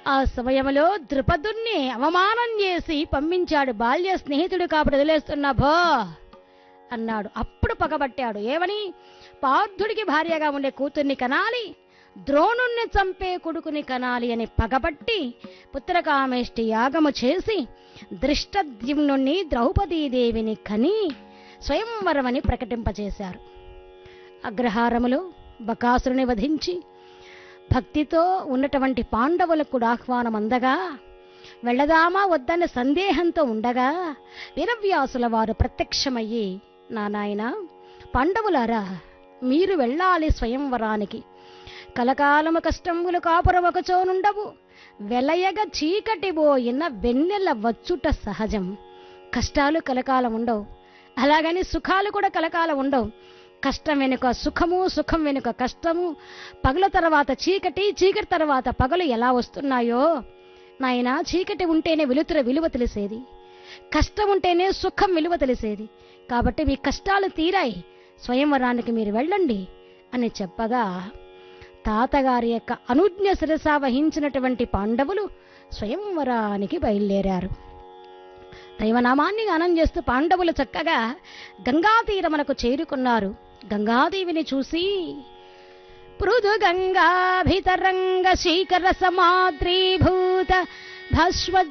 ఆ సమయంలో ద్రుపదుణ్ణి అవమానం చేసి పంపించాడు బాల్య స్నేహితుడు కాబట్టి వదిలేస్తున్నా భో అన్నాడు అప్పుడు పగబట్టాడు ఏమని పార్థుడికి భార్యగా ఉండే కూతుర్ని కనాలి ద్రోణుణ్ణి చంపే కొడుకుని కనాలి అని పగబట్టి పుత్రకామేష్టి యాగము చేసి దృష్టద్యుమ్నుణ్ణి ద్రౌపదీదేవిని కని స్వయంవరమని ప్రకటింపచేశారు అగ్రహారములో బకాసురుని వధించి భక్తితో ఉన్నటువంటి పాండవులకు కూడా ఆహ్వానం అందగా వెళ్ళదామా వద్దన్న సందేహంతో ఉండగా వీరవ్యాసుల వారు ప్రత్యక్షమయ్యి నా నాయన పాండవులారా మీరు వెళ్ళాలి స్వయంవరానికి కలకాలము కష్టములు కాపురం ఒకచోనుండవు వెలయగ చీకటి పోయిన వెన్నెల వచ్చుట సహజం కష్టాలు కలకాలం ఉండవు అలాగని సుఖాలు కూడా కలకాలం ఉండవు కష్టం వెనుక సుఖము సుఖం వెనుక కష్టము పగల తర్వాత చీకటి చీకటి తర్వాత పగలు ఎలా వస్తున్నాయో నాయన చీకటి ఉంటేనే వెలుతుర విలువ తెలిసేది కష్టం ఉంటేనే సుఖం విలువ తెలిసేది కాబట్టి మీ కష్టాలు తీరాయి స్వయంవరానికి మీరు వెళ్ళండి అని చెప్పగా తాతగారి యొక్క అనుజ్ఞ శిరస వహించినటువంటి పాండవులు స్వయంవరానికి బయలుదేరారు దైవనామాన్ని గానం చేస్తూ పాండవులు చక్కగా గంగా తీరమునకు చేరుకున్నారు గంగాదేవిని చూసి పృథు గంగాభితరంగ శీకర సమాద్రీభూత భస్వ